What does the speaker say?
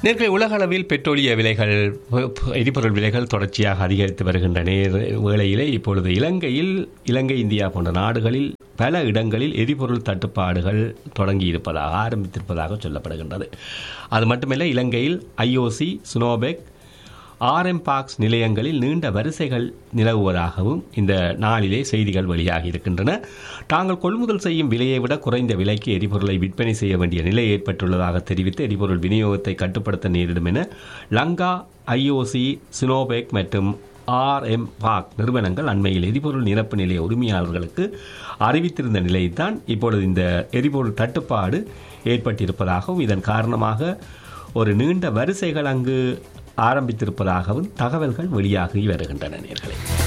நேர்களை உலக அளவில் பெட்ரோலிய விலைகள் ப- ப- எரிபொருள் விலைகள் தொடர்ச்சியாக அதிகரித்து வருகின்ற நேர வேளையிலே இப்பொழுது இலங்கையில் இலங்கை இந்தியா போன்ற நாடுகளில் பல இடங்களில் எரிபொருள் தட்டுப்பாடுகள் தொடங்கி இருப்பதாக ஆரம்பித்திருப்பதாக சொல்லப்படுகின்றது அது மட்டுமல்ல இலங்கையில் ஐஓசி சுனோபெக் ஆர்எம் பாக்ஸ் நிலையங்களில் நீண்ட வரிசைகள் நிலவுவதாகவும் இந்த நாளிலே செய்திகள் வெளியாகி இருக்கின்றன தாங்கள் கொள்முதல் செய்யும் விலையை விட குறைந்த விலைக்கு எரிபொருளை விற்பனை செய்ய வேண்டிய நிலை ஏற்பட்டுள்ளதாக தெரிவித்து எரிபொருள் விநியோகத்தை கட்டுப்படுத்த நேரிடும் என லங்கா ஐஓசி சினோபெக் மற்றும் ஆர்எம் பாக் நிறுவனங்கள் அண்மையில் எரிபொருள் நிரப்பு நிலைய உரிமையாளர்களுக்கு அறிவித்திருந்த நிலையில்தான் இப்பொழுது இந்த எரிபொருள் தட்டுப்பாடு ஏற்பட்டிருப்பதாகவும் இதன் காரணமாக ஒரு நீண்ட வரிசைகள் அங்கு ஆரம்பித்திருப்பதாகவும் தகவல்கள் வெளியாகி வருகின்றன நேர்களே